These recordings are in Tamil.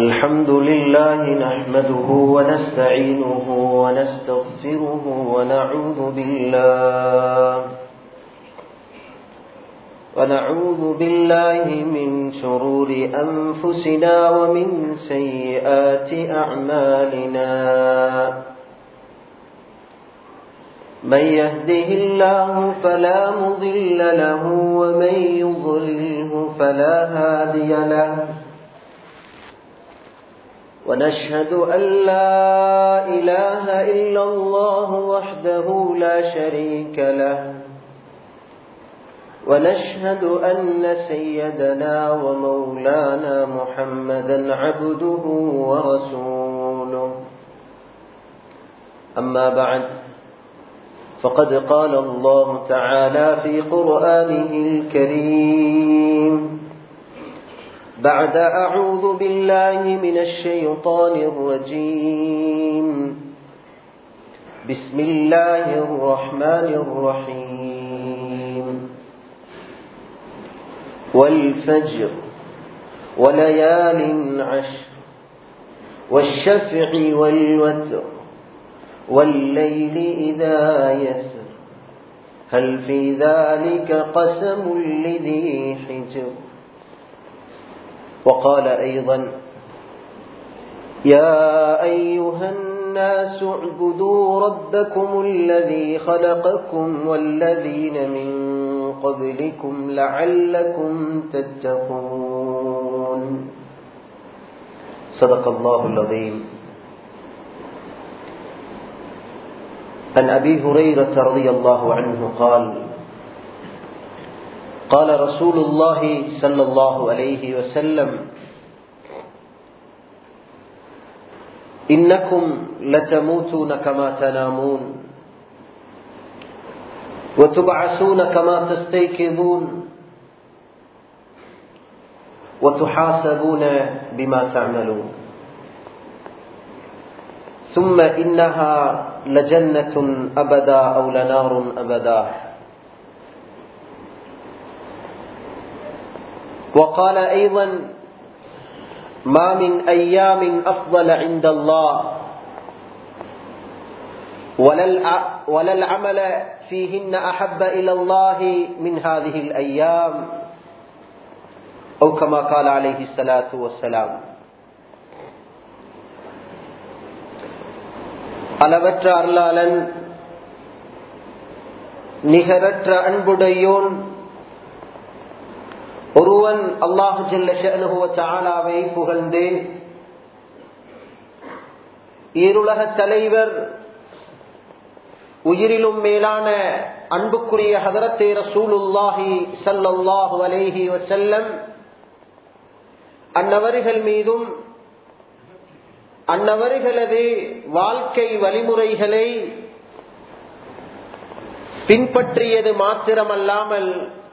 الحمد لله نحمده ونستعينه ونستغفره ونعوذ بالله ونعوذ بالله من شرور أنفسنا ومن سيئات أعمالنا من يهده الله فلا مضل له ومن يضلله فلا هادي له ونشهد أن لا إله إلا الله وحده لا شريك له ونشهد أن سيدنا ومولانا محمدا عبده ورسوله أما بعد فقد قال الله تعالى في قرآنه الكريم بعد أعوذ بالله من الشيطان الرجيم بسم الله الرحمن الرحيم والفجر وليال عشر والشفع والوتر والليل إذا يسر هل في ذلك قسم لذي حجر وقال أيضا يا أيها الناس اعبدوا ربكم الذي خلقكم والذين من قبلكم لعلكم تتقون صدق الله العظيم عن أبي هريرة رضي الله عنه قال قال رسول الله صلى الله عليه وسلم إنكم لتموتون كما تنامون وتبعثون كما تستيقظون وتحاسبون بما تعملون ثم إنها لجنة أبدا أو لنار أبدا وقال أيضا ما من أيام أفضل عند الله ولا العمل فيهن أحب إلى الله من هذه الأيام أو كما قال عليه الصلاة والسلام அளவற்ற அருளாளன் நிகரற்ற அன்புடையோன் ஒருவன் அல்லாஹு ஜல்லாவை புகழ்ந்து ஈருலக தலைவர் உயிரிலும் மேலான அன்புக்குரிய ஹதரத்தே ரசூலுல்லாஹி சல்லாஹு அலேஹி வசல்லம் அன்னவர்கள் மீதும் அன்னவர்களது வாழ்க்கை வழிமுறைகளை பின்பற்றியது மாத்திரமல்லாமல்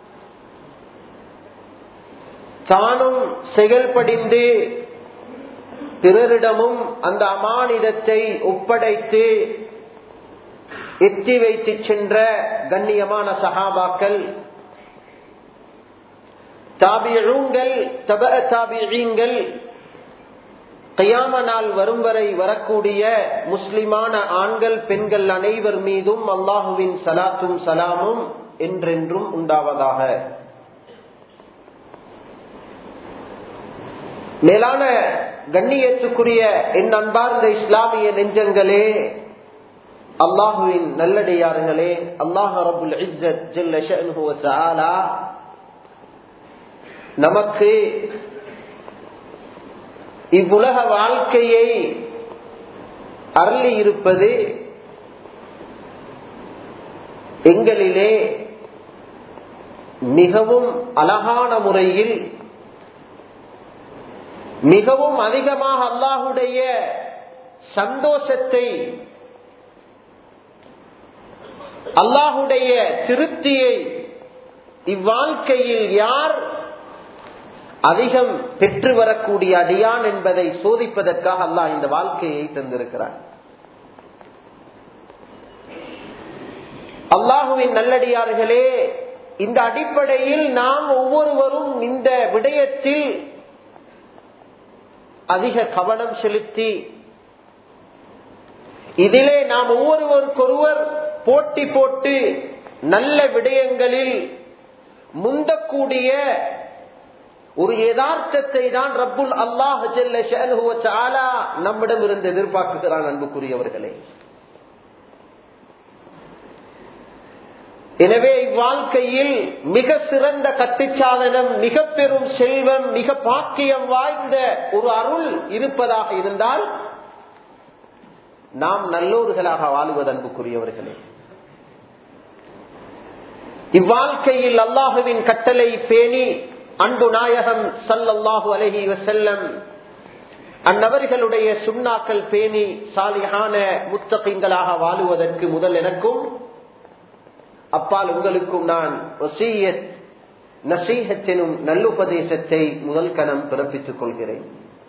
தானும் செயல்படிந்து பிறரிடமும் அந்த அமானிதத்தை ஒப்படைத்து எத்தி வைத்து சென்ற கண்ணியமான சகாபாக்கள் தாபியங்கள் தப தாபியங்கள் கையாம நாள் வரும் வரை வரக்கூடிய முஸ்லிமான ஆண்கள் பெண்கள் அனைவர் மீதும் அல்லாஹுவின் சலாத்தும் சலாமும் என்றென்றும் உண்டாவதாக மேலான கண்ணியத்துக்குரிய என் அன்பார்ந்த இஸ்லாமிய நெஞ்சங்களே அல்லாஹுவின் நல்லடியார்களே அல்லாஹ் ரபுல் இஸ்ஸத் ஜல்ல நமக்கு இவ்வுலக வாழ்க்கையை அருளி இருப்பது எங்களிலே மிகவும் அழகான முறையில் மிகவும் அதிகமாக அல்லாஹுடைய சந்தோஷத்தை அல்லாஹுடைய திருப்தியை இவ்வாழ்க்கையில் யார் அதிகம் பெற்று வரக்கூடிய அடியான் என்பதை சோதிப்பதற்காக அல்லாஹ் இந்த வாழ்க்கையை தந்திருக்கிறார் அல்லாஹுவின் நல்லடியார்களே இந்த அடிப்படையில் நாம் ஒவ்வொருவரும் இந்த விடயத்தில் அதிக கவனம் செலுத்தி இதிலே நாம் ஒவ்வொருவருக்கொருவர் போட்டி போட்டு நல்ல விடயங்களில் முந்தக்கூடிய ஒரு யதார்த்தத்தை தான் ரப்புல் அல்லாஹ் நம்மிடம் இருந்து எதிர்பார்க்குகிறான் அன்புக்குரியவர்களே எனவே இவ்வாழ்க்கையில் மிக சிறந்த கட்டுச்சாதனம் மிக பெரும் செல்வம் மிக பாக்கியம் வாய்ந்த ஒரு அருள் இருப்பதாக இருந்தால் நாம் நல்லோர்களாக வாழுவது அன்புக்குரியவர்களே இவ்வாழ்க்கையில் அல்லாஹுவின் கட்டளை பேணி அன்பு நாயகம் சல்லல்லாஹு அலஹி வசல்லம் அந்நபர்களுடைய சுண்ணாக்கள் பேணி சாலியான முத்தகங்களாக வாழுவதற்கு முதல் எனக்கும் அப்பால் உங்களுக்கும் நான் ஒசீயத் நசீகத்தினும் நல்லுபதேசத்தை முதல் கணம் பிறப்பித்துக் கொள்கிறேன்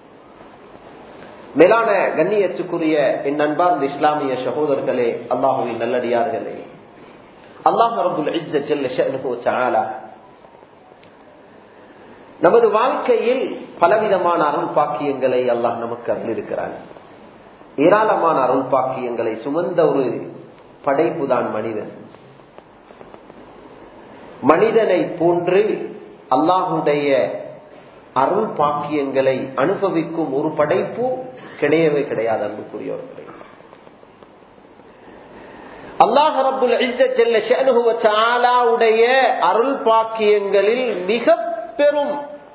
மேலான கண்ணியத்துக்குரிய என் அன்பார்ந்த இஸ்லாமிய சகோதரர்களே அல்லாஹுவின் நல்லடியார்களே அல்லாஹ் ரபுல் இஸ்ஸா நமது வாழ்க்கையில் பலவிதமான அருள் பாக்கியங்களை அல்லாஹ் நமக்கு அருளிருக்கிறான் ஏராளமான அருள் பாக்கியங்களை சுமந்த ஒரு படைப்பு தான் மனிதன் மனிதனை போன்று அல்லாஹுடைய அருள் பாக்கியங்களை அனுபவிக்கும் ஒரு படைப்பு கிடையவே கிடையாது அன்புக்குரியவர்களே அல்லாஹ் ரபுல் உடைய அருள் பாக்கியங்களில் மிக பெரும்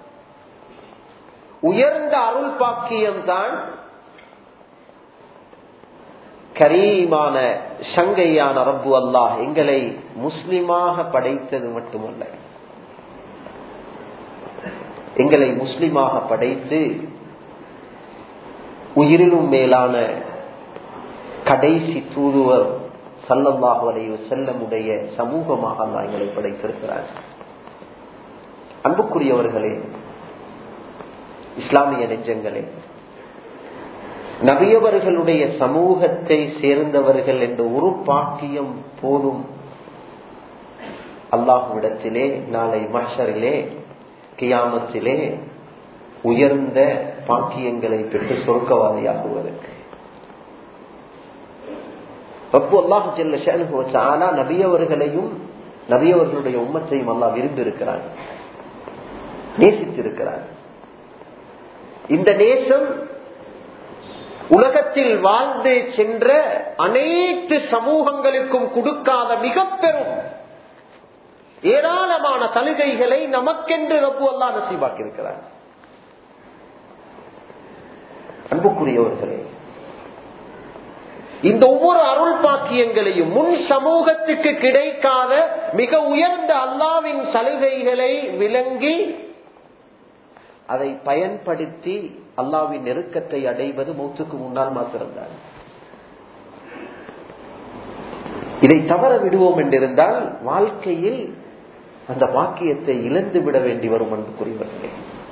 உயர்ந்த அருள் பாக்கியம் தான் கரீமான சங்கையான ரப்பு அல்லாஹ் எங்களை முஸ்லிமாக படைத்தது மட்டுமல்ல எங்களை முஸ்லிமாக படைத்து உயிரிலும் மேலான கடைசி தூதுவர் சல்லல்லாஹு அலைய செல்லமுடைய சமூகமாக அல்லா எங்களை படைத்திருக்கிறார் அன்புக்குரியவர்களே இஸ்லாமிய நெஞ்சங்களே நபியவர்களுடைய சமூகத்தை சேர்ந்தவர்கள் என்ற ஒரு பாக்கியம் போதும் அல்லாஹுவிடத்திலே நாளை மஷரிலே கியாமத்திலே உயர்ந்த பாக்கியங்களை பெற்று சொர்க்கவாதியாகுவதற்கு ரப்பு அல்லாஹு ஜெல்ல நபியவர்களையும் நபியவர்களுடைய உம்மத்தையும் அல்லா விரும்பி இருக்கிறார் நேசித்திருக்கிறார் இந்த நேசம் உலகத்தில் வாழ்ந்து சென்ற அனைத்து சமூகங்களுக்கும் கொடுக்காத மிக பெரும் ஏராளமான சலுகைகளை நமக்கென்று ரப்பு அல்லா நசீபாக்கியிருக்கிறார் அன்புக்குரியவர்களே இந்த ஒவ்வொரு அருள் பாக்கியங்களையும் முன் சமூகத்துக்கு கிடைக்காத மிக உயர்ந்த அல்லாவின் சலுகைகளை விளங்கி அதை பயன்படுத்தி அல்லாவின் நெருக்கத்தை அடைவது மூத்துக்கு முன்னால் மாத்திருந்தார் இதை தவற விடுவோம் என்றிருந்தால் வாழ்க்கையில் அந்த வாக்கியத்தை இழந்து விட வேண்டி வரும் அன்புக்குரியவர்களே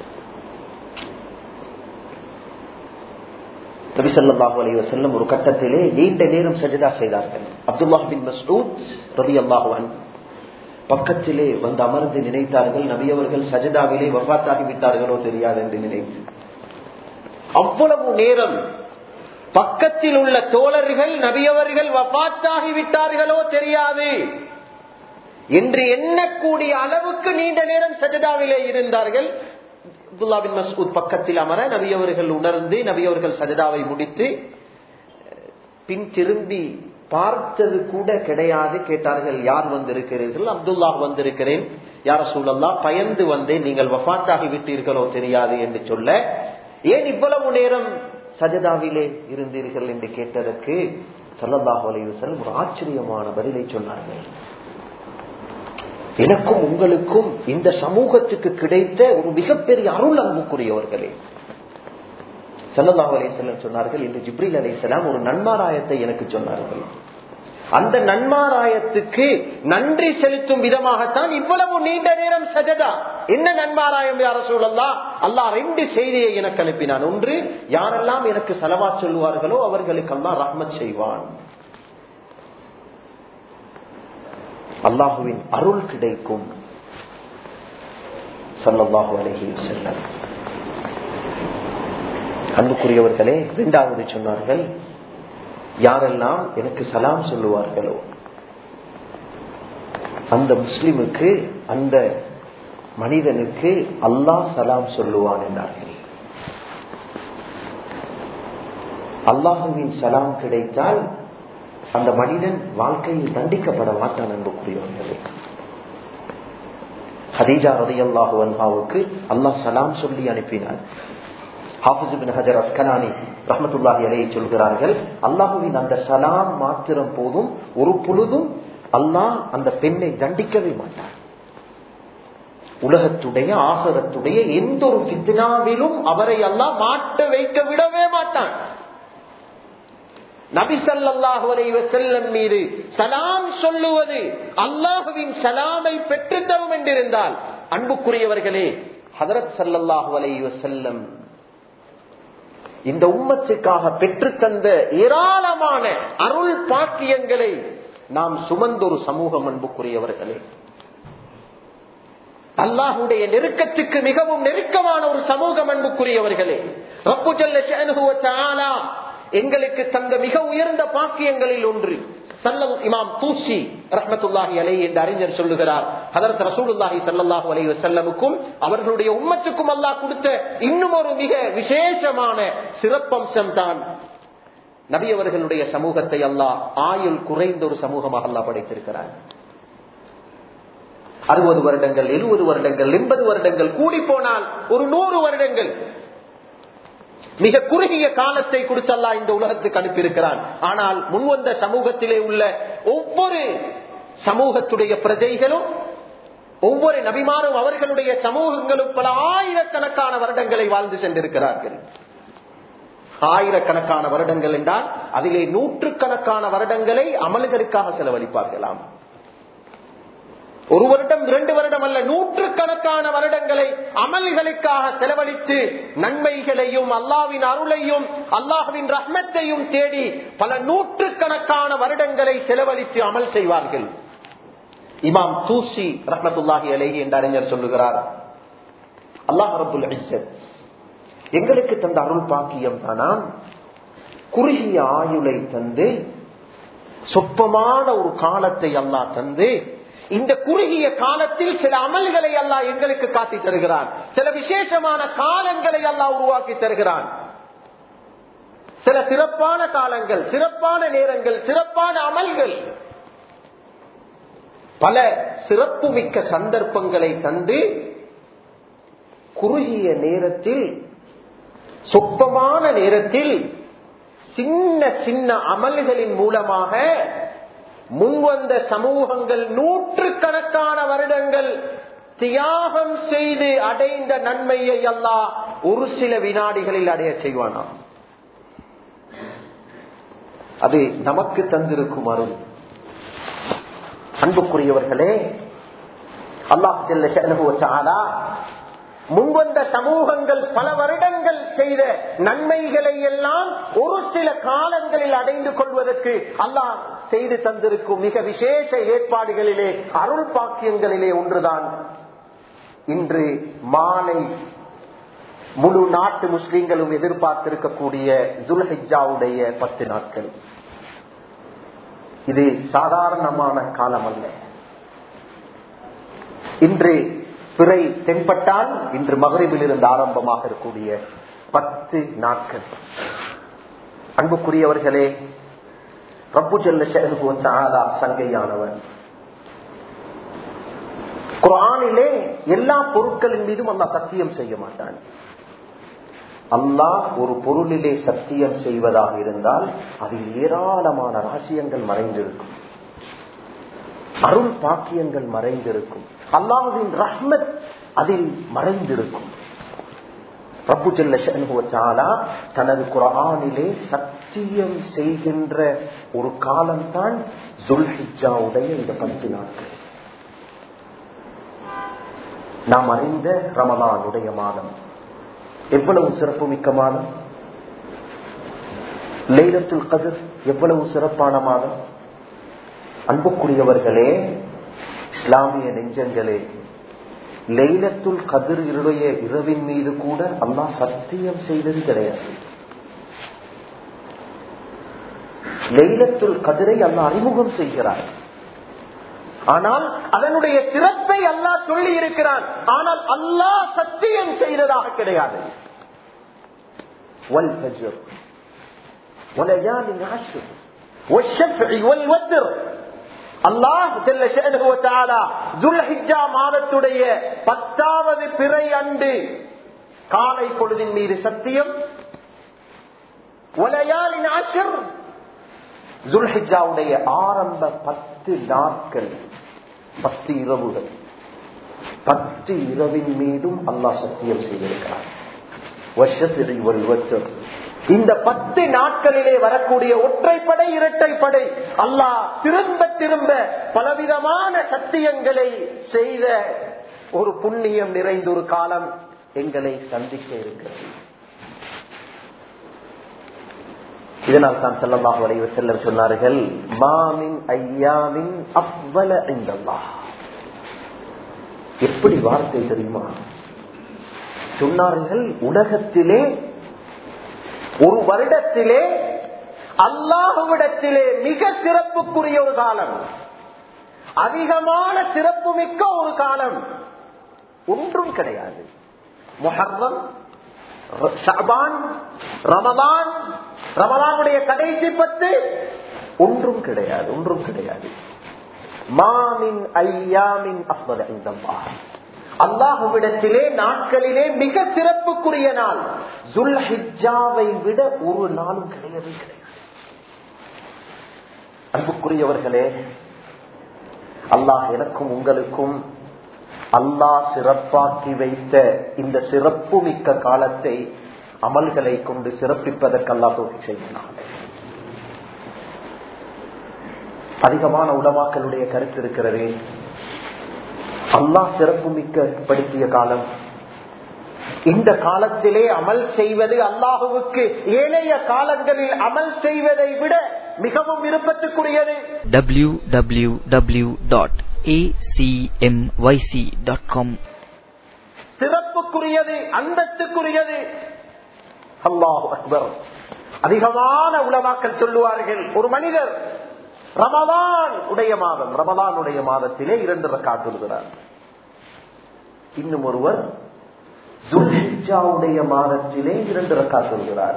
நபிசல்லாஹு அலி வசல்லம் ஒரு கட்டத்திலே நீண்ட நேரம் சஜிதா செய்தார்கள் அப்துல்லாஹ் பின் மஸ்ரூத் ரதி அல்லாஹுவன் பக்கத்திலே வந்து அமர்ந்து நினைத்தார்கள் நபியவர்கள் சஜிதாவிலே வபாத்தாகி விட்டார்களோ தெரியாது என்று நினைத்து அவ்வளவு நேரம் பக்கத்தில் உள்ள தோழர்கள் நபியவர்கள் வபாத்தாகி விட்டார்களோ தெரியாது என்று எண்ணக்கூடிய அளவுக்கு நீண்ட நேரம் சஜிதாவிலே இருந்தார்கள் அப்துல்லா பின் மசூத் பக்கத்தில் அமர நபியவர்கள் உணர்ந்து நபியவர்கள் சஜிதாவை முடித்து பின் திரும்பி பார்த்தது கூட கிடையாது கேட்டார்கள் யார் வந்திருக்கிறீர்கள் அப்துல்லா வந்திருக்கிறேன் யார சூழல்லா பயந்து வந்தேன் நீங்கள் வஃத்தாகி விட்டீர்களோ தெரியாது என்று சொல்ல ஏன் இவ்வளவு நேரம் சஜதாவிலே இருந்தீர்கள் என்று கேட்டதற்கு சல்லல்லாஹு அலைவசல்லம் ஒரு ஆச்சரியமான பதிலை சொன்னார்கள் எனக்கும் உங்களுக்கும் இந்த சமூகத்துக்கு கிடைத்த ஒரு மிகப்பெரிய அருள் அன்புக்குரியவர்களே சல்லல்லாஹு அலையம் சொன்னார்கள் இன்று ஜிப்ரில் அலைசலாம் ஒரு நன்மாராயத்தை எனக்கு சொன்னார்கள் அந்த நன்மாராயத்துக்கு நன்றி செலுத்தும் விதமாகத்தான் இவ்வளவு நீண்ட நேரம் சஜதா என்ன நன்மாராயம் யார சூழல்லா அல்லா ரெண்டு செய்தியை எனக்கு அனுப்பினான் ஒன்று யாரெல்லாம் எனக்கு செலவா சொல்வார்களோ அவர்களுக்கு அல்லா ரஹ்மத் செய்வான் அல்லாஹுவின் அருள் கிடைக்கும் சல்லல்லாஹு அலஹி செல்லம் அன்புக்குரியவர்களே இரண்டாவது சொன்னார்கள் யாரெல்லாம் எனக்கு சலாம் சொல்லுவார்களோ அந்த முஸ்லிமுக்கு அந்த மனிதனுக்கு அல்லாஹ் சலாம் சொல்லுவான் என்றார்கள் அல்லாஹுவின் சலாம் கிடைத்தால் அந்த மனிதன் வாழ்க்கையில் தண்டிக்கப்பட மாட்டான் அன்புக்குரியவர்களே ஹதீஜா ரதி அல்லாஹு அன்ஹாவுக்கு அல்லாஹ் சலாம் சொல்லி அனுப்பினார் ஹாஃபிஸ் ஹஜர் அஸ்கலானி ரஹமத்துல்லாஹி அலையை சொல்கிறார்கள் அல்லாஹுவின் அந்த சலாம் மாத்திரம் போதும் ஒரு பொழுதும் அல்லாஹ் அந்த பெண்ணை தண்டிக்கவே மாட்டார் உலகத்துடைய ஆகரத்துடைய எந்த ஒரு பித்னாவிலும் அவரை அல்லாஹ் மாட்ட வைக்க விடவே மாட்டான் நபிசல்லாஹு செல்லம் மீது சலாம் சொல்லுவது அல்லாஹுவின் சலாமை பெற்று தரும் என்றிருந்தால் அன்புக்குரியவர்களே ஹதரத் சல்லல்லாஹு அலைவ செல்லம் இந்த உம்மத்துக்காக பெற்று தந்த ஏராளமான அருள் பாக்கியங்களை நாம் சுமந்தொரு சமூகம் அன்புக்குரியவர்களே அல்லாஹுடைய நெருக்கத்துக்கு மிகவும் நெருக்கமான ஒரு சமூகம் அன்புக்குரியவர்களே ரப்பு ஜல்ல எங்களுக்கு தந்த மிக உயர்ந்த பாக்கியங்களில் ஒன்று சல்லல் இமாம் தூசி ரஹமத்துல்லாஹி அலை என்று அறிஞர் சொல்லுகிறார் அதற்கு ரசூலுல்லாஹி சல்லாஹூ அலை வசல்லமுக்கும் அவர்களுடைய உம்மத்துக்கும் அல்லாஹ் கொடுத்த இன்னும் ஒரு மிக விசேஷமான சிறப்பம்சம் தான் நபி அவர்களுடைய சமூகத்தை அல்லாஹ் ஆயுள் குறைந்த ஒரு சமூகமாக அல்லாஹ் படைத்திருக்கிறார் அறுபது வருடங்கள் எழுபது வருடங்கள் எண்பது வருடங்கள் கூடி போனால் ஒரு நூறு வருடங்கள் மிக குறுகிய காலத்தை கொடுத்தல்லா இந்த உலகத்துக்கு அனுப்பியிருக்கிறான் ஆனால் முன்வந்த சமூகத்திலே உள்ள ஒவ்வொரு சமூகத்துடைய பிரஜைகளும் ஒவ்வொரு நபிமாரும் அவர்களுடைய சமூகங்களும் பல ஆயிரக்கணக்கான வருடங்களை வாழ்ந்து சென்றிருக்கிறார்கள் ஆயிரக்கணக்கான வருடங்கள் என்றால் அதிலே நூற்றுக்கணக்கான வருடங்களை அமல்களுக்காக செலவழிப்பார்களாம் ஒரு வருடம் இரண்டு வருடம் அல்ல நூற்றுக்கணக்கான வருடங்களை அமல்களுக்காக செலவழித்து நன்மைகளையும் அல்லாவின் அருளையும் அல்லாஹுவின் ரஹ்மத்தையும் தேடி பல நூற்றுக்கணக்கான வருடங்களை செலவழித்து அமல் செய்வார்கள் இமாம் தூசி ரஹமத்துல்லாஹி அலேஹி என்ற அறிஞர் சொல்லுகிறார் அல்லாஹ் ரபுல் எங்களுக்கு தந்த அருள் பாக்கியம் தானா குறுகிய ஆயுளை தந்து சொப்பமான ஒரு காலத்தை அல்லாஹ் தந்து இந்த குறுகிய காலத்தில் சில அமல்களை அல்லாஹ் எங்களுக்கு காட்டி தருகிறான் சில விசேஷமான காலங்களை அல்லாஹ் உருவாக்கி தருகிறான் சில சிறப்பான காலங்கள் சிறப்பான நேரங்கள் சிறப்பான அமல்கள் பல சிறப்பு மிக்க சந்தர்ப்பங்களை தந்து குறுகிய நேரத்தில் சொப்பமான நேரத்தில் சின்ன சின்ன அமல்களின் மூலமாக முன்வந்த சமூகங்கள் நூற்றுக்கணக்கான வருடங்கள் தியாகம் செய்து அடைந்த நன்மையை எல்லாம் ஒரு சில வினாடிகளில் அடைய செய்வானாம் அது நமக்கு தந்திருக்கும் அருள் அன்புக்குரியவர்களே அல்லாஹ் முன்வந்த சமூகங்கள் பல வருடங்கள் செய்த நன்மைகளை எல்லாம் ஒரு சில காலங்களில் அடைந்து கொள்வதற்கு அல்லாஹ் செய்து தந்திருக்கும் மிக விசேஷ ஏற்பாடுகளிலே அருள் பாக்கியங்களிலே ஒன்றுதான் இன்று மாலை முழு நாட்டு முஸ்லிம்களும் எதிர்பார்த்திருக்கக்கூடிய துல்ஹிஜாவுடைய பத்து நாட்கள் இது சாதாரணமான காலம் அல்ல இன்று பிறை தென்பட்டால் இன்று மகரிபில் இருந்து ஆரம்பமாக இருக்கக்கூடிய பத்து நாட்கள் அன்புக்குரியவர்களே ரப்பு செல்ல சங்கையானவர் குரானிலே எல்லா பொருட்களின் மீதும் அல்லா சத்தியம் செய்ய மாட்டான் அல்லாஹ் ஒரு பொருளிலே சத்தியம் செய்வதாக இருந்தால் அதில் ஏராளமான ரகசியங்கள் மறைந்திருக்கும் அருள் பாக்கியங்கள் மறைந்திருக்கும் அல்லாஹுவின் ரஹ்மத் அதில் மறைந்திருக்கும் ரப்பு ஜெல்ல தனது குரானிலே சத்தியம் செய்கின்ற ஒரு காலம்தான் துல்ஹிஜாவுடைய இந்த பத்து நாட்கள் நாம் அறிந்த ரமலானுடைய மாதம் எவ்வளவு சிறப்பு மிக்க மாதம் லைலத்துல் கதிர் எவ்வளவு சிறப்பான மாதம் அன்புக்குரியவர்களே இஸ்லாமிய நெஞ்சங்களே லைலத்துல் கதிர் இருடைய இரவின் மீது கூட அல்லாஹ் சத்தியம் செய்தது கிடையாது லைலத்துல் கதிரை அல்லாஹ் அறிமுகம் செய்கிறார் ஆனால் அதனுடைய சிறப்பை அல்லாஹ் சொல்லி இருக்கிறான் ஆனால் அல்லாஹ் சத்தியம் செய்ததாக கிடையாது والفجر وليال عشر والشفع والوتر அல்லாஹ் ஜல்ல ஷஅனுஹு வ தஆலா துல்ஹிஜ்ஜா மாதத்துடைய பத்தாவது பிறை அன்று காலை பொழுதின் மீது சத்தியம் வலயாலின் அஷர் துல்ஹிஜாவுடைய ஆரம்ப பத்து நாட்கள் பத்து இரவுகள் பத்து இரவின் மீதும் அல்லாஹ் சத்தியம் செய்திருக்கிறார் வருஷத்திரை ஒரு வருஷம் இந்த பத்து நாட்களிலே வரக்கூடிய ஒற்றைப்படை இரட்டைப்படை அல்லாஹ் திரும்ப திரும்ப பலவிதமான சத்தியங்களை செய்த ஒரு புண்ணியம் நிறைந்த ஒரு காலம் எங்களை சந்திக்க இருக்கிறது இதனால் தான் செல்லமாக வளைவு செல்லம் சொன்னார்கள் மாமின் ஐயாமின் அவ்வள இந்தல்லா எப்படி வார்த்தை தெரியுமா சொன்னார்கள் உலகத்திலே ஒரு வருடத்திலே அல்லாஹுவிடத்திலே மிக சிறப்புக்குரிய ஒரு காலம் அதிகமான சிறப்பு மிக்க ஒரு காலம் ஒன்றும் கிடையாது முஹர்ரம் ஷபான் ரமதான் ரமதானுடைய கடைசி பத்து ஒன்றும் கிடையாது ஒன்றும் கிடையாது மாமின் ஐயாமின் அஸ்மத இந்தம்மா அல்லாஹுவிடத்திலே நாட்களிலே மிக சிறப்புக்குரிய நாள் துல்ஹிஜாவை விட ஒரு நாளும் கிடையவே கிடையாது அன்புக்குரியவர்களே அல்லாஹ் எனக்கும் உங்களுக்கும் அல்லாஹ் சிறப்பாக்கி வைத்த இந்த சிறப்பு மிக்க காலத்தை அமல்களை கொண்டு சிறப்பிப்பதற்கு அல்லாஹ் தோல்வி செய்கிறான் அதிகமான உலமாக்களுடைய கருத்து இருக்கிறது அல்லாஹ் சிறப்பு மிக்க படுத்திய காலம் இந்த காலத்திலே அமல் செய்வது அல்லாஹுவுக்கு ஏனைய காலங்களில் அமல் செய்வதை விட மிகவும் விருப்பத்துக்குரியது www.acmyc.com சிறப்புக்குரியது அந்தத்துக்குரியது அல்லாஹ் அக்பர் அதிகமான உலமாக்கள் சொல்லுவார்கள் ஒரு மனிதர் ரமதான் உடைய மாதம் ரமதான் உடைய மாதத்திலே இரண்டு ரக்காத் சொல்கிறார் இன்னும் ஒருவர் துல்ஹிஜாவுடைய மாதத்திலே இரண்டு ரக்காத் சொல்கிறார்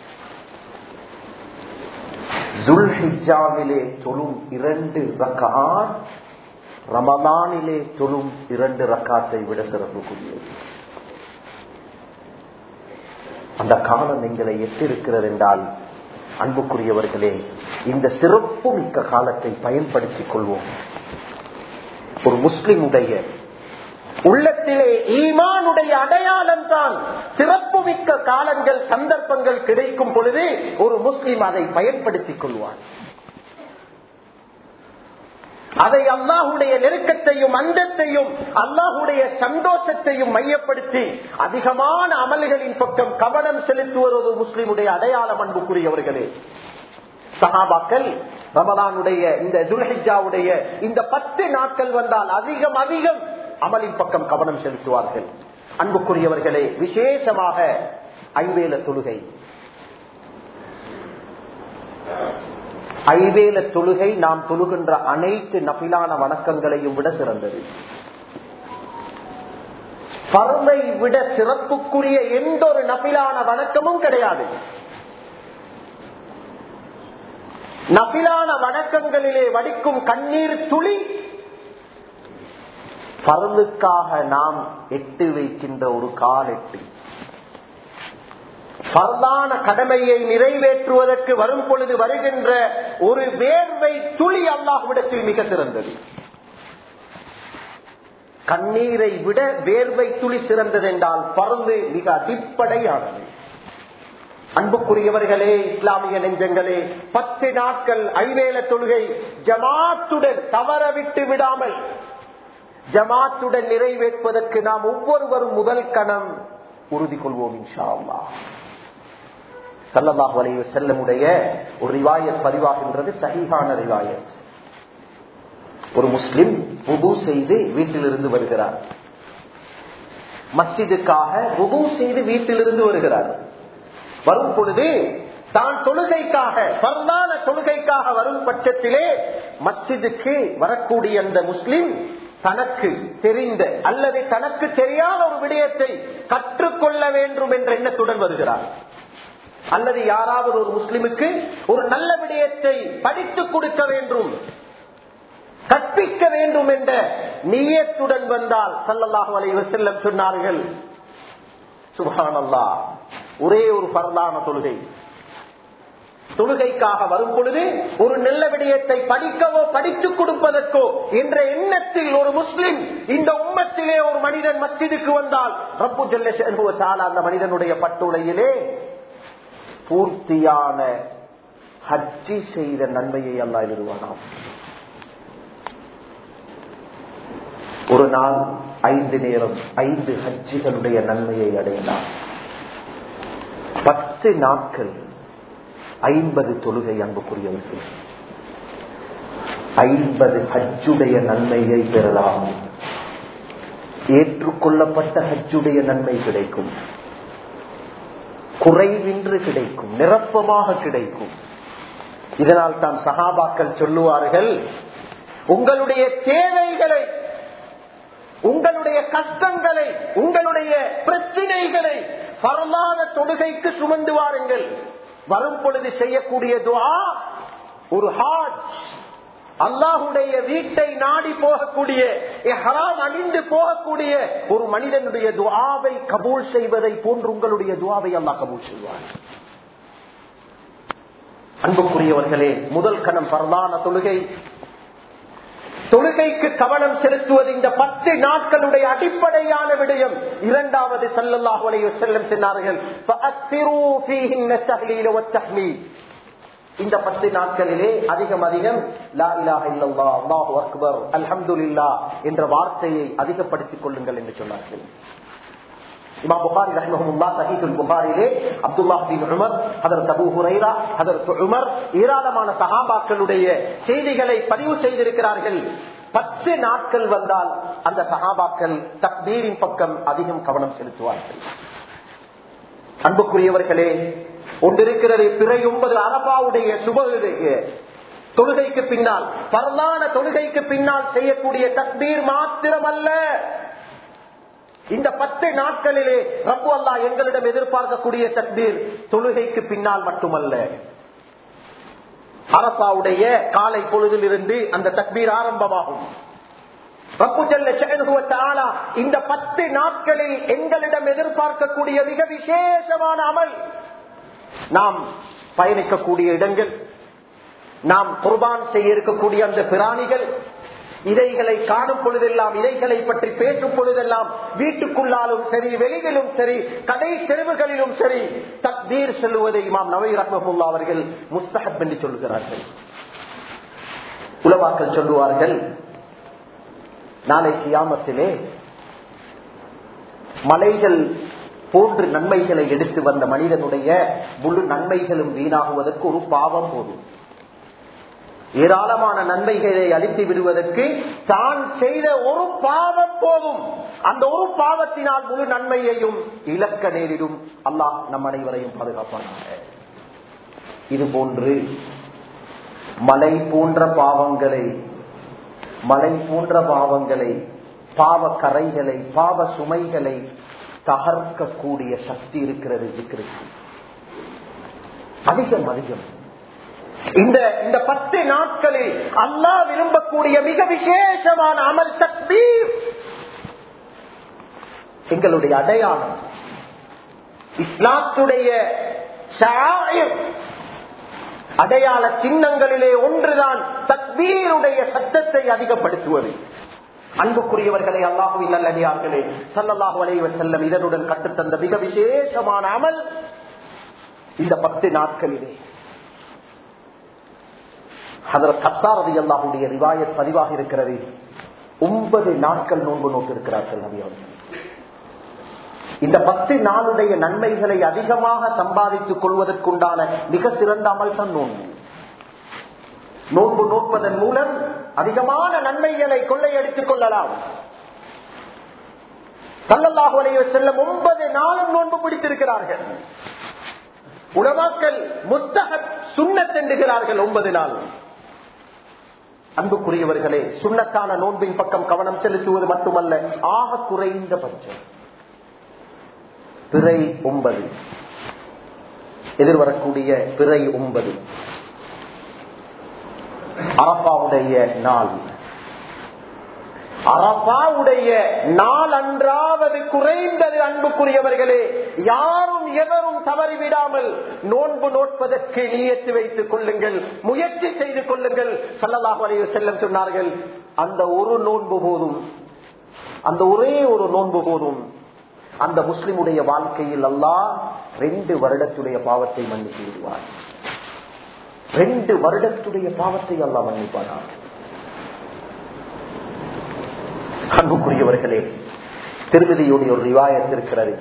துல்ஹிஜாவிலே தொழும் இரண்டு ரக்காத் ரமதானிலே தொழும் இரண்டு ரக்காத்தை விட சிறப்புக்குரியது அந்த காலம் எங்களை எட்டிருக்கிறது என்றால் அன்புக்குரியவர்களே இந்த சிறப்பு மிக்க காலத்தை பயன்படுத்திக் கொள்வோம் ஒரு முஸ்லிமுடைய உள்ளத்திலே ஈமானுடைய அடையாளம் தான் சிறப்பு மிக்க காலங்கள் சந்தர்ப்பங்கள் கிடைக்கும் பொழுது ஒரு முஸ்லிம் அதை பயன்படுத்திக் கொள்வார் அதை அல்லாஹுடைய நெருக்கத்தையும் அந்தத்தையும் அல்லாஹுடைய சந்தோஷத்தையும் மையப்படுத்தி அதிகமான அமல்களின் பக்கம் கவனம் செலுத்துவது ஒரு முஸ்லிமுடைய அடையாளம் அன்புக்குரியவர்களே சஹாபாக்கள் ரமதானுடைய இந்த துல்ஹிஜாவுடைய இந்த பத்து நாட்கள் வந்தால் அதிகம் அதிகம் அமலின் பக்கம் கவனம் செலுத்துவார்கள் அன்புக்குரியவர்களே விசேஷமாக ஐவேல தொழுகை ஐவேல தொழுகை நாம் தொழுகின்ற அனைத்து நபிலான வணக்கங்களையும் விட சிறந்தது பருமை விட சிறப்புக்குரிய எந்த ஒரு நபிலான வணக்கமும் கிடையாது நபிலான வணக்கங்களிலே வடிக்கும் கண்ணீர் துளி பருந்துக்காக நாம் எட்டு வைக்கின்ற ஒரு கால் எட்டு பரதான கடமையை நிறைவேற்றுவதற்கு வரும் பொழுது வருகின்ற ஒரு வேர்வை துளி அல்லாஹ்விடத்தில் மிக சிறந்தது கண்ணீரை விட வேர்வை துளி சிறந்தது என்றால் பறந்து மிக அடிப்படையானது அன்புக்குரியவர்களே இஸ்லாமிய நெஞ்சங்களே பத்து நாட்கள் ஐவேல தொழுகை ஜமாத்துடன் தவற விட்டு விடாமல் ஜமாத்துடன் நிறைவேற்றுவதற்கு நாம் ஒவ்வொருவரும் முதல் கணம் உறுதி கொள்வோம் இன்ஷா அல்லாஹ் சல்லல்லாஹு அலைஹி செல்லமுடைய ஒரு ரிவாயத் பதிவாகின்றது சஹீஹான ரிவாயத் ஒரு முஸ்லிம் புது செய்து வீட்டிலிருந்து வருகிறார் மஸ்ஜிதுக்காக உபு செய்து வீட்டிலிருந்து வருகிறார் வரும் பொழுது தான் தொழுகைக்காக பரந்தான தொழுகைக்காக வரும் பட்சத்திலே மஸ்ஜிதுக்கு வரக்கூடிய அந்த முஸ்லிம் தனக்கு தெரிந்த அல்லது தனக்கு தெரியாத ஒரு விடயத்தை கற்றுக்கொள்ள வேண்டும் என்ற எண்ணத்துடன் வருகிறார் அல்லது யாராவது ஒரு முஸ்லிமுக்கு ஒரு நல்ல விடயத்தை படித்துக் கொடுக்க வேண்டும் கற்பிக்க வேண்டும் என்ற நீயத்துடன் வந்தால் சல்லல்லாஹு அலைஹி செல்லம் சொன்னார்கள் சுபானல்லா ஒரே ஒரு பரலான தொழுகை தொழுகைக்காக வரும் பொழுது ஒரு நல்ல விடயத்தை படிக்கவோ படித்துக் கொடுப்பதற்கோ என்ற எண்ணத்தில் ஒரு முஸ்லிம் இந்த உம்மத்திலே ஒரு மனிதன் மஸ்ஜிதுக்கு வந்தால் ரப்பு ஜல்ல அந்த மனிதனுடைய பட்டுளையிலே பூர்த்தியான ஹஜ்ஜி செய்த நன்மையை அல்லா எழுதுவானாம் ஒரு நாள் ஐந்து நேரம் ஐந்து ஹஜ்ஜிகளுடைய நன்மையை அடையலாம் பத்து நாட்கள் ஐம்பது தொழுகை அன்புக்குரியவர்கள் ஐம்பது ஹஜ்ஜுடைய நன்மையை பெறலாம் ஏற்றுக்கொள்ளப்பட்ட ஹஜ்ஜுடைய நன்மை கிடைக்கும் குறைவின்று கிடைக்கும் நிரப்பமாக கிடைக்கும் இதனால் தான் சகாபாக்கள் சொல்லுவார்கள் உங்களுடைய தேவைகளை உங்களுடைய கஷ்டங்களை உங்களுடைய பிரச்சனைகளை பரமான தொழுகைக்கு சுமந்து வாருங்கள் வரும் பொழுது செய்யக்கூடிய துவா ஒரு ஹாஜ் அல்லாஹுடைய வீட்டை நாடி போகக்கூடிய ஹராம் அணிந்து போகக்கூடிய ஒரு மனிதனுடைய துவாவை கபூல் செய்வதை போன்று உங்களுடைய துவாவை அல்லாஹ் கபூல் செய்வார் அன்புக்குரியவர்களே முதல் கணம் பரவான தொழுகை தொழுகைக்கு கவனம் செலுத்துவது இந்த பத்து நாட்களுடைய அடிப்படையான விடயம் இரண்டாவது சல்லல்லாஹு அலைஹி வஸல்லம் சொன்னார்கள் இந்த பத்து நாட்களிலே அதிகம் அதிகம் லா இலாஹ இல்லல்லாஹ் அல்லாஹு அக்பர் அல்ஹம்துலில்லாஹ் என்ற வார்த்தையை அதிகப்படுத்திக் கொள்ளுங்கள் என்று சொன்னார்கள் இமாம் புகாரி ரஹ்மஹுல்லா சஹீதுல் புகாரிலே அப்துல்லாஹ் பின் உமர் ஹதரத் அபூ ஹுரைரா ஹதரத் உமர் ஏராளமான சஹாபாக்களுடைய செய்திகளை பதிவு செய்திருக்கிறார்கள் பத்து நாட்கள் வந்தால் அந்த சஹாபாக்கள் தக்பீரின் பக்கம் அதிகம் கவனம் செலுத்துவார்கள் அன்புக்குரியவர்களே ஒன்றிருக்கிறது பிறை ஒன்பது அரபாவுடைய சுபகுடைய தொழுகைக்கு பின்னால் பரலான தொழுகைக்கு பின்னால் செய்யக்கூடிய தக்பீர் மாத்திரமல்ல இந்த பத்து நாட்களிலே ரப்பு அல்லா எங்களிடம் எதிர்பார்க்கக்கூடிய தக்பீர் தொழுகைக்கு பின்னால் மட்டுமல்ல அரசாவுடைய காலை பொழுதில் இருந்து அந்த தக்பீர் ஆரம்பமாகும் இந்த பத்து நாட்களில் எங்களிடம் எதிர்பார்க்கக்கூடிய மிக விசேஷமான அமல் நாம் பயணிக்கக்கூடிய இடங்கள் நாம் குர்பான் செய்ய இருக்கக்கூடிய அந்த பிராணிகள் இதைகளை காணும் பொழுதெல்லாம் இதைகளை பற்றி பேசும் பொழுதெல்லாம் வீட்டுக்குள்ளாலும் சரி வெளியிலும் சரி கடை தெருவுகளிலும் சரி தக்தீர் செல்லுவதை இமாம் நவை ரஹமுல்லா அவர்கள் முஸ்தகப் என்று சொல்கிறார்கள் உலவாக்கள் சொல்லுவார்கள் நாளை கியாமத்திலே மலைகள் போன்று நன்மைகளை எடுத்து வந்த மனிதனுடைய முழு நன்மைகளும் வீணாகுவதற்கு ஒரு பாவம் போதும் ஏராளமான நன்மைகளை அளித்து விடுவதற்கு தான் செய்த ஒரு பாவம் போதும் அந்த ஒரு பாவத்தினால் முழு நன்மையையும் இழக்க நேரிடும் அல்லாஹ் நம் அனைவரையும் பாதுகாப்பானாக இது போன்று மலை போன்ற பாவங்களை மலை போன்ற பாவங்களை பாவ கரைகளை பாவ சுமைகளை தகர்க்கக்கூடிய சக்தி இருக்கிறது ஜிக்கிருக்கு அதிகம் அதிகம் இந்த இந்த பத்து நாட்களில் அல்லாஹ் விரும்பக்கூடிய மிக விசேஷமான அமல் தக்பீர் எங்களுடைய அடையாளம் இஸ்லாத்துடைய அடையாள சின்னங்களிலே ஒன்றுதான் தக்பீருடைய சத்தத்தை அதிகப்படுத்துவது அன்புக்குரியவர்களே அல்லாஹுவின் நல்லடியார்களே சல்லல்லாஹு அலைவ செல்லம் இதனுடன் கற்றுத்தந்த மிக விசேஷமான அமல் இந்த பத்து நாட்களிலே அல்லாஹுடைய ரிவாயத் பதிவாக இருக்கிறது ஒன்பது நாட்கள் நோன்பு நோக்கு இருக்கிறார்கள் நபி அவர்கள் இந்த பத்து நாளுடைய நன்மைகளை அதிகமாக சம்பாதித்துக் கொள்வதற்குண்டான மிக சிறந்த அமல் தான் நோன்பு நோன்பு நோட்பதன் மூலம் அதிகமான நன்மைகளை கொள்ளையடித்துக் கொள்ளலாம் சல்லல்லாஹு அலைஹி செல்லம் ஒன்பது நாளும் நோன்பு பிடித்திருக்கிறார்கள் உலமாக்கள் முத்தக சுண்ணத் என்றுகிறார்கள் ஒன்பது நாள் அன்புக்குரியவர்களே சுண்ணத்தான நோன்பின் பக்கம் கவனம் செலுத்துவது மட்டுமல்ல ஆக குறைந்த பட்சம் பிறை ஒன்பது எதிர்வரக்கூடிய பிறை ஒன்பது அரப்பாவுடைய நாள் அரபாவுடைய நாள் அன்றாவது குறைந்தது அன்புக்குரியவர்களே யாரும் எவரும் தவறிவிடாமல் நோன்பு நோட்பதற்கு நியத்து வைத்துக் கொள்ளுங்கள் முயற்சி செய்து கொள்ளுங்கள் சல்லல்லாஹு அலைஹி செல்லம் சொன்னார்கள் அந்த ஒரு நோன்பு போதும் அந்த ஒரே ஒரு நோன்பு போதும் அந்த முஸ்லிமுடைய வாழ்க்கையில் அல்லாஹ் ரெண்டு வருடத்துடைய பாவத்தை மன்னித்து விடுவார் ரெண்டு வருடத்துடைய பாவத்தை அல்லாஹ் மன்னிப்பானார் அன்புக்குரியவர்களே திருமதியுடைய ஒரு ரிவாயத் இருக்கிறது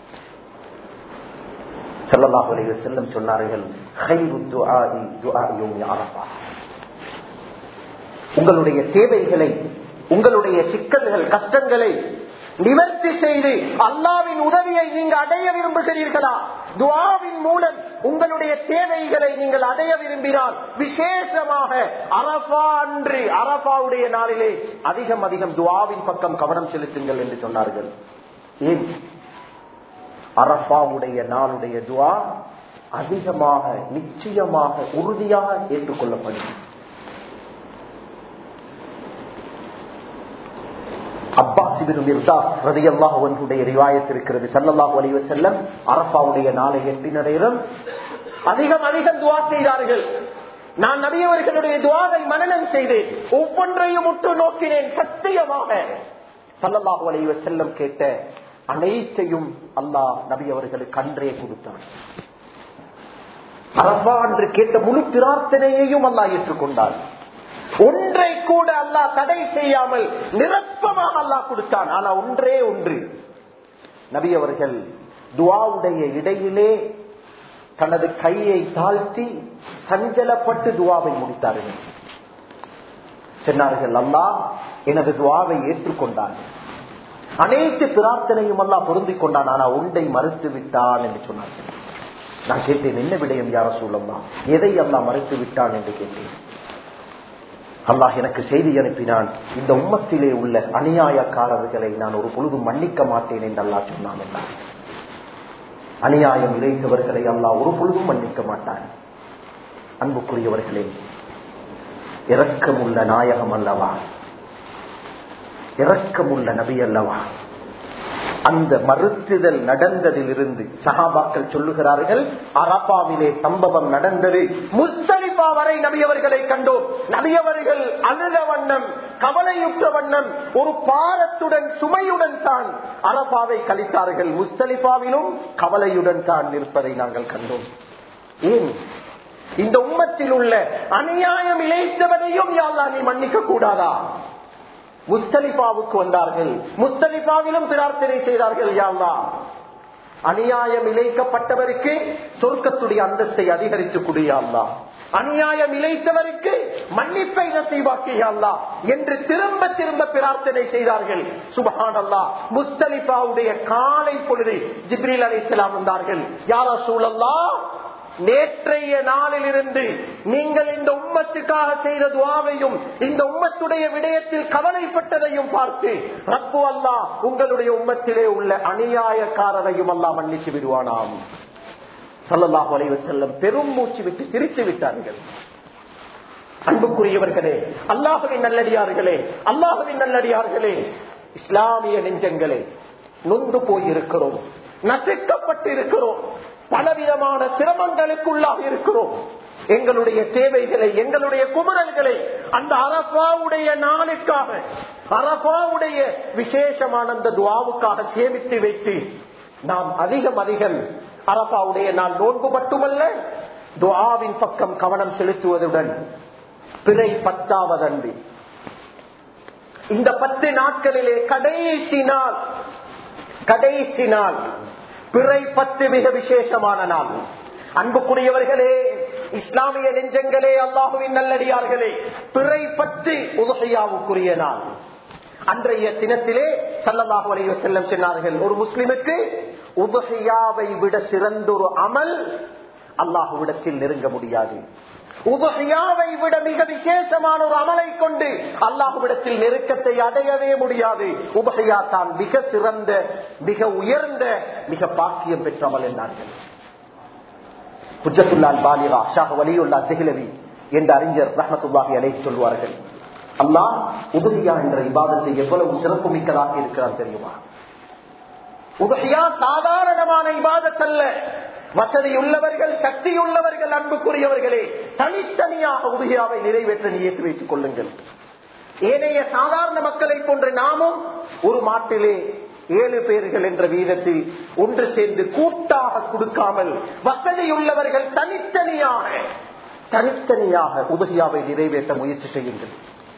செல்லல்லாஹு அலைஹி செல்லம் சொன்னார்கள் "ஹைரு துஆஇ துஆஇ யௌமி அரஃபா." உங்களுடைய தேவைகளை உங்களுடைய சிக்கல்கள் கஷ்டங்களை நிவர்த்தி செய்து அல்லாவின் உதவியை நீங்க அடைய விரும்புகிறீர்களா துவாவின் மூலம் உங்களுடைய தேவைகளை நீங்கள் அடைய விரும்பினால் விசேஷமாக அரபா அன்று அரபாவுடைய நாளிலே அதிகம் அதிகம் துவாவின் பக்கம் கவனம் செலுத்துங்கள் என்று சொன்னார்கள் ஏன் அரபாவுடைய நாளுடைய துவா அதிகமாக நிச்சயமாக உறுதியாக ஏற்றுக்கொள்ளப்படும் இருக்கிறது சல்லல்லாஹு அலைஹி வஸல்லம் அரபாவுடைய நாளை எட்டின நேரம் அதிகம் அதிகம் துவா செய்தார்கள் நான் நபியவர்களுடைய துவாவை மனநம் செய்தேன் ஒவ்வொன்றையும் உற்று நோக்கினேன் சத்தியமாக சல்லல்லாஹு அலைஹி வஸல்லம் கேட்ட அனைத்தையும் அல்லாஹ் நபி அவர்களுக்கு அன்றே கொடுத்தான் அரபா என்று கேட்ட முழு பிரார்த்தனையையும் அல்லாஹ் ஏற்றுக்கொண்டார் ஒன்றை கூட அல்லாஹ் தடை செய்யாமல் நிரப்பமாக அல்லாஹ் கொடுத்தான் ஆனா ஒன்றே ஒன்று நபி அவர்கள் துவாவுடைய இடையிலே தனது கையை தாழ்த்தி சஞ்சலப்பட்டு துவாவை முடித்தார்கள் சொன்னார்கள் அல்லாஹ் எனது துவாவை ஏற்றுக்கொண்டான் அனைத்து பிரார்த்தனையும் அல்லாஹ் பொருந்திக் கொண்டான் ஆனா ஒன்றை மறுத்து விட்டான் என்று சொன்னார்கள் நான் கேட்டேன் என்ன விடயம் யார சூழல்லாம் எதை அல்லாஹ் மறுத்து விட்டான் என்று கேட்டேன் அல்லாஹ் எனக்கு செய்தி அனுப்பினான் இந்த உம்மத்திலே உள்ள அநியாயக்காரர்களை நான் ஒரு பொழுதும் மன்னிக்க மாட்டேன் என்று அல்லாஹ் சொன்னான் என்றார் அநியாயம் இழைத்தவர்களை அல்லாஹ் ஒரு பொழுதும் மன்னிக்க மாட்டான் அன்புக்குரியவர்களே இரக்கமுள்ள நாயகம் அல்லவா இரக்கமுள்ள நபி அல்லவா அந்த மறுத்துதல் நடந்ததிலிருந்து சகாபாக்கள் சொல்லுகிறார்கள் அரபாவிலே சம்பவம் நடந்தது முஸ்தலிபா வரை நபியவர்களை கண்டோம் நபியவர்கள் அழுத வண்ணம் கவலையுற்ற வண்ணம் ஒரு பாரத்துடன் சுமையுடன் தான் அரபாவை கழித்தார்கள் முஸ்தலிபாவிலும் கவலையுடன் தான் நிற்பதை நாங்கள் கண்டோம் ஏன் இந்த உம்மத்தில் உள்ள அநியாயம் இழைத்தவனையும் யாரா நீ மன்னிக்க கூடாதா முஸ்தலிபாவுக்கு வந்தார்கள் முஸ்தலிபாவிலும் பிரார்த்தனை செய்தார்கள் யாழ்லா அநியாயம் இழைக்கப்பட்டவருக்கு சொர்க்கத்துடைய அந்தஸ்தை அதிகரித்து குடியாள்லா அநியாயம் இழைத்தவருக்கு மன்னிப்பை நசீவாக்கியல்லா என்று திரும்ப திரும்ப பிரார்த்தனை செய்தார்கள் சுபஹான் அல்லா முஸ்தலிபாவுடைய காலை பொழுது ஜிப்ரீல் அலி இஸ்லாம் வந்தார்கள் யாரா சூழல்லா நேற்றைய நாளிலிருந்து நீங்கள் இந்த உம்மத்துக்காக செய்த துவாவையும் இந்த உம்மத்துடைய விடயத்தில் கவலைப்பட்டதையும் பார்த்து ரப்பு அல்லா உங்களுடைய உம்மத்திலே உள்ள அநியாயக்காரரையும் அல்லா மன்னிச்சு விடுவானாம் சல்லல்லாஹு அலைஹி வஸல்லம் பெரும் மூச்சு விட்டு சிரித்து விட்டார்கள் அன்புக்குரியவர்களே அல்லாஹுவின் நல்லடியார்களே அல்லாஹுவின் நல்லடியார்களே இஸ்லாமிய நெஞ்சங்களே நொந்து போயிருக்கிறோம் நசுக்கப்பட்டு இருக்கிறோம் பலவிதமான சிரமங்களுக்குள்ளாக இருக்கிறோம் எங்களுடைய தேவைகளை எங்களுடைய குமரல்களை அந்த அரபாவுடைய நாளுக்காக அரபாவுடைய விசேஷமான அந்த துவாவுக்காக சேமித்து வைத்து நாம் அதிகம் அதிகம் அரபாவுடைய நாள் நோன்பு மட்டுமல்ல துவாவின் பக்கம் கவனம் செலுத்துவதுடன் பிறை பத்தாவது அன்று இந்த பத்து நாட்களிலே கடைசி நாள் கடைசி நாள் பிறை பத்து மிக விசேஷமான நாள் அன்புக்குரியவர்களே இஸ்லாமிய நெஞ்சங்களே அல்லாஹுவின் நல்லடியார்களே பிறை பத்து உதகையாவுக்குரிய நாள் அன்றைய தினத்திலே சல்லல்லாஹு அலைஹி வஸல்லம் சொன்னார்கள் ஒரு முஸ்லிமுக்கு உபஹியாவை விட சிறந்த ஒரு அமல் அல்லாஹுவிடத்தில் நெருங்க முடியாது உபஹியாவை விட மிக விசேஷமான ஒரு அமலை கொண்டு அல்லாஹுவிடத்தில் நெருக்கத்தை அடையவே முடியாது உபஹியா தான் மிக சிறந்த மிக உயர்ந்த மிக பாக்கியம் பெற்ற அமல் என்றார்கள் குஜத்துல்லால் பாலிகா ஷாஹ் வலியுல்லா திஹ்லவி என்ற அறிஞர் ரஹமத்துல்லாஹி அலை சொல்வார்கள் அல்லாஹ் உதவியா என்ற இபாதத்தை எவ்வளவு சிறப்பு மிக்கதாக இருக்கிறார் தெரியுமா உதவியா சாதாரணமான இபாதத் அல்ல வசதி உள்ளவர்கள் சக்தி உள்ளவர்கள் அன்புக்குரியவர்களே தனித்தனியாக உதவியாவை நிறைவேற்ற நியத்து வைத்துக் கொள்ளுங்கள் ஏனைய சாதாரண மக்களை போன்று நாமும் ஒரு மாட்டிலே ஏழு பேர்கள் என்ற வீதத்தில் ஒன்று சேர்ந்து கூட்டாக கொடுக்காமல் வசதி உள்ளவர்கள் தனித்தனியாக தனித்தனியாக உதவியாவை நிறைவேற்ற முயற்சி செய்யுங்கள்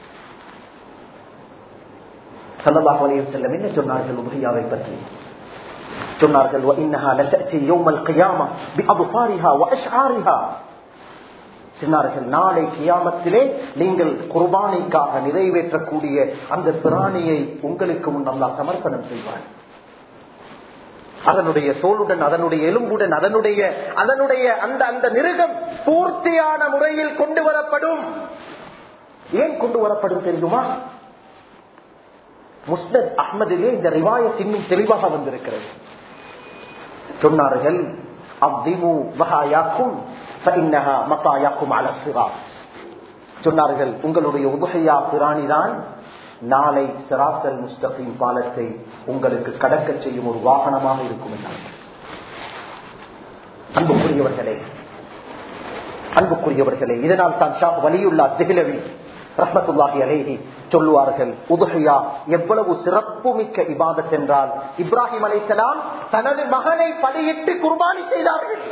சல்லல்லாஹு அலைஹி வஸல்லம் என்ன சொன்னார்கள் உபஹியாவை பற்றி சொன்னார்கள் وانها لتاتي يوم القيامه بابصارها واشعارها சொன்னார்கள் நாளை கியாமத்திலே நீங்கள் குர்பானிக்காக நிறைவேற்றக்கூடிய அந்த பிராணியை உங்களுக்கு முன் அல்லாஹ் சமர்ப்பணம் செய்வார் அதனுடைய தோளுடன் அதனுடைய எலும்புடன் அதனுடைய அதனுடைய அந்த அந்த மிருகம் பூர்த்தியான முறையில் கொண்டு வரப்படும் ஏன் கொண்டு வரப்படும் தெரியுமா முஸ்னத் அஹ்மதிலே இந்த ரிவாயத் இன்னும் தெளிவாக வந்திருக்கிறது சொன்னார்கள் அவ்திமு வஹாயாக்கும் ஃபஇன்னஹா மத்தாயாக்கும் அல சிராத் சொன்னார்கள் உங்களுடைய உபகையா பிராணிதான் நாளை சிராத்தல் முஸ்தகின் பாலத்தை உங்களுக்கு கடக்க செய்யும் ஒரு வாகனமாக இருக்கும் என்றார்கள் அன்புக்குரியவர்களே அன்புக்குரியவர்களே இதனால் தான் ஷா வலியுல்லா திகிலவி ரஹமத்துல்லாஹி அலேஹி சொல்லுவார்கள் உதுகையா எவ்வளவு சிறப்பு மிக்க இபாதத் என்றால் இப்ராஹிம் அலைசலாம் தனது மகனை பலியிட்டு குர்பானி செய்தார்கள்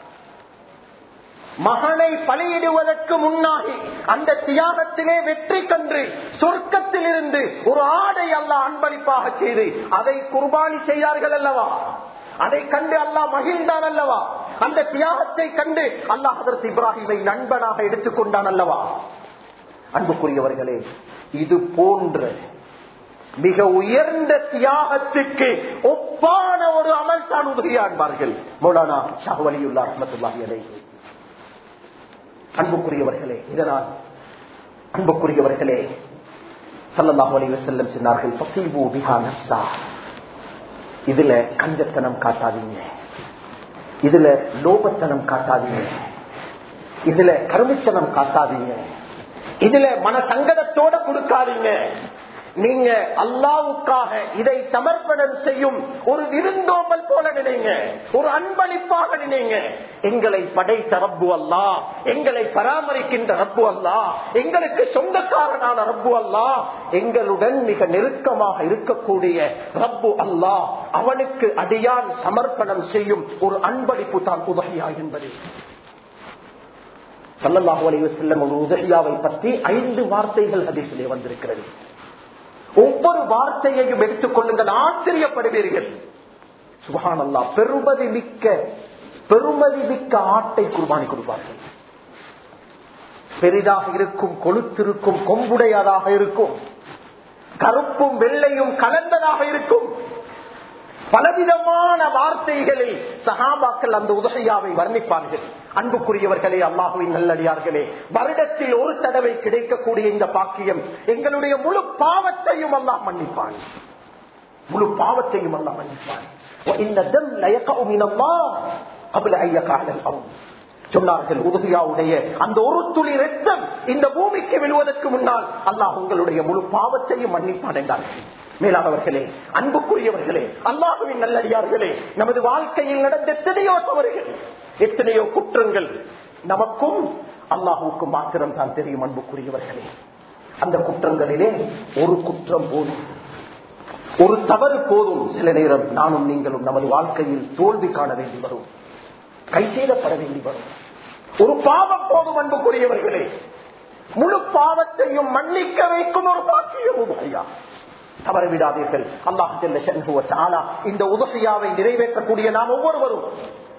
மகனை பலியிடுவதற்கு முன்னாகி அந்த தியாகத்திலே வெற்றி கன்று சொர்க்கத்தில் இருந்து ஒரு ஆடை அல்ல அன்பளிப்பாக செய்து அதை குர்பானி செய்தார்கள் அல்லவா அதை கண்டு அல்லாஹ் மகிழ்ந்தான் அல்லவா அந்த தியாகத்தை கண்டு அல்லாஹ் அதற்கு இப்ராஹிமை நண்பனாக எடுத்துக்கொண்டான் அல்லவா அன்புக்குரியவர்களே இது போன்ற மிக உயர்ந்த தியாகத்துக்கு ஒப்பான ஒரு அமல் தான் உதவியாண்பார்கள் மௌலானா ஷாவலியுல்லா ரஹமத்துல்லாஹி அலைஹி அன்புக்குரியவர்களே இதனால் அன்புக்குரியவர்களே சல்லல்லாஹு அலைஹி வஸல்லம் சொன்னார்கள் ஃபஸீபு பிஹா நஃப்ஸா இதுல கஞ்சத்தனம் காட்டாதீங்க இதுல லோபத்தனம் காட்டாதீங்க இதுல கருமித்தனம் காட்டாதீங்க இதுல மன சங்கடத்தோட கொடுக்காதீங்க நீங்க அல்லாவுக்காக இதை சமர்ப்பணம் செய்யும் ஒரு விருந்தோம்பல் போல நினைங்க ஒரு அன்பளிப்பாக நினைங்க எங்களை படைத்த ரப்பு அல்லா எங்களை பராமரிக்கின்ற ரப்பு அல்லா எங்களுக்கு சொந்தக்காரனான ரப்பு அல்லா எங்களுடன் மிக நெருக்கமாக இருக்கக்கூடிய ரப்பு அல்லா அவனுக்கு அடியான் சமர்ப்பணம் செய்யும் ஒரு அன்பளிப்பு தான் உதவியா என்பது சல்லல்லாஹு அலைஹி வஸல்லம் ஒரு உதவியாவை பற்றி ஐந்து வார்த்தைகள் ஹதீஸிலே வந்திருக்கிறது ஒவ்வொரு வார்த்தையையும் எடுத்துக் கொள்ளுங்கள் ஆச்சரியப்படுவீர்கள் சுபஹானல்லா பெருமதி மிக்க பெருமதி மிக்க ஆட்டை குர்பானி கொடுப்பார்கள் பெரிதாக இருக்கும் கொளுத்திருக்கும் கொம்புடையதாக இருக்கும் கருப்பும் வெள்ளையும் கலந்ததாக இருக்கும் பலவிதமான வார்த்தைகளில் சகாபாக்கள் அந்த உதகையாவை வர்ணிப்பார்கள் அன்புக்குரியவர்களே அல்லாஹுவின் நல்லடியார்களே வருடத்தில் ஒரு தடவை கிடைக்கக்கூடிய இந்த பாக்கியம் எங்களுடைய முழு பாவத்தையும் அல்லாஹ் மன்னிப்பான் முழு பாவத்தையும் அல்லாஹ் மன்னிப்பான் இந்த தம் லயக்கவுமினம்மா அபுல ஐய காதல் சொன்னார்கள் உதவியாவுடைய அந்த ஒரு துளி ரத்தம் இந்த பூமிக்கு விழுவதற்கு முன்னால் அல்லாஹ் உங்களுடைய முழு பாவத்தையும் மன்னிப்பான் என்றார்கள் மேலானவர்களே அன்புக்குரியவர்களே அல்லாஹுவின் நல்லடியார்களே நமது வாழ்க்கையில் நடந்த எத்தனையோ தவறுகள் எத்தனையோ குற்றங்கள் நமக்கும் அல்லாஹுக்கும் மாத்திரம் தான் தெரியும் அன்புக்குரியவர்களே அந்த குற்றங்களிலே ஒரு குற்றம் போதும் ஒரு தவறு போதும் சில நேரம் நானும் நீங்களும் நமது வாழ்க்கையில் தோல்வி காண வேண்டி வரும் கைசேதப்பட வேண்டி வரும் ஒரு பாவம் போதும் அன்புக்குரியவர்களே முழு பாவத்தையும் மன்னிக்க வைக்கும் ஒரு பாக்கியம் உதவியா தவற விடாதீர்கள் அல்லாஹ் இந்த உதவியாவை நிறைவேற்றக்கூடிய நாம் ஒவ்வொருவரும்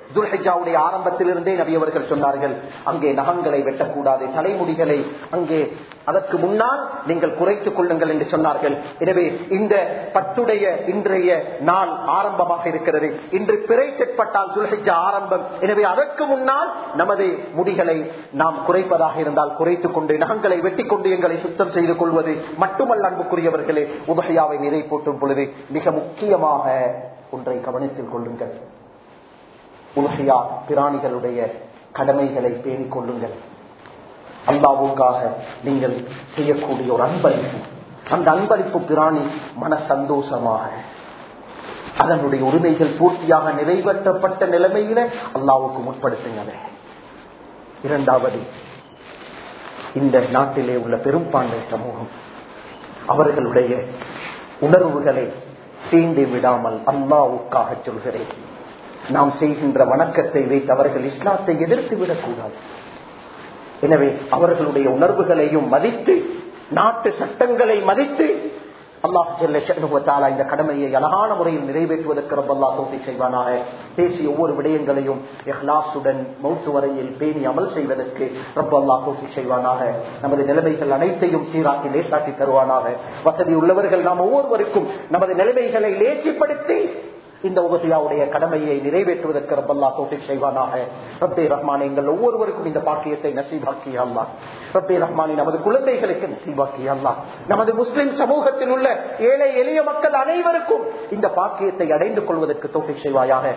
துல்ஹிஜாவுடைய ஆரம்பத்திலிருந்தே நபி அவர்கள் சொன்னார்கள் அங்கே நகங்களை வெட்டக்கூடாது தலைமுடிகளை அங்கே அதற்கு முன்னால் நீங்கள் குறைத்துக் கொள்ளுங்கள் என்று சொன்னார்கள் எனவே இந்த பத்துடைய இன்றைய நாள் ஆரம்பமாக இருக்கிறது இன்று பிறை செட்பட்டால் துல்ஹிஜா ஆரம்பம் எனவே அதற்கு முன்னால் நமது முடிகளை நாம் குறைப்பதாக இருந்தால் குறைத்துக் கொண்டு நகங்களை வெட்டி கொண்டு எங்களை சுத்தம் செய்து கொள்வது மட்டுமல்ல அன்புக்குரியவர்களே உதகையாவை நிறை போட்டும் பொழுது மிக முக்கியமாக ஒன்றை கவனத்தில் கொள்ளுங்கள் உலகையா பிராணிகளுடைய கடமைகளை பேணிக் கொள்ளுங்கள் அல்லாவுக்காக நீங்கள் செய்யக்கூடிய ஒரு அன்பளிப்பு அந்த அன்பளிப்பு பிராணி மன சந்தோஷமாக அதனுடைய உரிமைகள் பூர்த்தியாக நிறைவேற்றப்பட்ட நிலைமையில அல்லாவுக்கு முற்படுத்துங்கள் இரண்டாவது இந்த நாட்டிலே உள்ள பெரும்பான்மை சமூகம் அவர்களுடைய உணர்வுகளை தீண்டி விடாமல் அல்லாவுக்காக சொல்கிறேன் நாம் செய்கின்ற வணக்கத்தை வைத்து அவர்கள் இஸ்லாத்தை எதிர்த்து விடக்கூடாது எனவே அவர்களுடைய உணர்வுகளையும் மதித்து நாட்டு சட்டங்களை மதித்து அல்லாஹ் இந்த கடமையை அழகான முறையில் நிறைவேற்றுவதற்கு ரப்பல்லா தோப்பி செய்வானாக பேசிய ஒவ்வொரு விடயங்களையும் எஹ்லாசுடன் மௌத்து வரையில் பேணி அமல் செய்வதற்கு ரப்பல்லா தோப்பி செய்வானாக நமது நிலைமைகள் அனைத்தையும் சீராக்கி லேசாக்கி தருவானாக வசதி உள்ளவர்கள் நாம் ஒவ்வொருவருக்கும் நமது நிலைமைகளை லேசிப்படுத்தி இந்த உபசியாவுடைய கடமையை நிறைவேற்றுவதற்கு ரப்பல்லா தோஃபிக் செய்வானாக ரப்பே ரஹ்மான் எங்கள் ஒவ்வொருவருக்கும் இந்த பாக்கியத்தை நசீபாக்கி அல்லா ரப்பே ரஹ்மானி நமது குழந்தைகளுக்கு நசீபாக்கி அல்லா நமது முஸ்லிம் சமூகத்தில் உள்ள ஏழை எளிய மக்கள் அனைவருக்கும் இந்த பாக்கியத்தை அடைந்து கொள்வதற்கு தோஃபிக் செய்வாயாக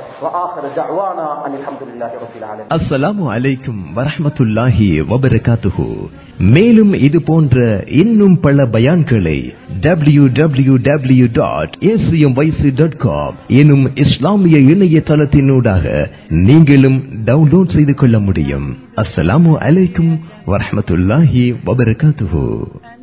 அஸ்ஸலாமு அலைக்கும் வரஹமத்துல்லாஹி வபரகாத்துஹு மேலும் இது போன்ற இன்னும் பல பயான்களை W W W dot ACM YC dot com எனும் இஸ்லாமிய இணையதளத்தினூடாக நீங்களும் டவுன்லோட் செய்து கொள்ள முடியும் அஸ்ஸலாமு அலைக்கும் வரஹமத்துல்லாஹி வபரகாத்துஹு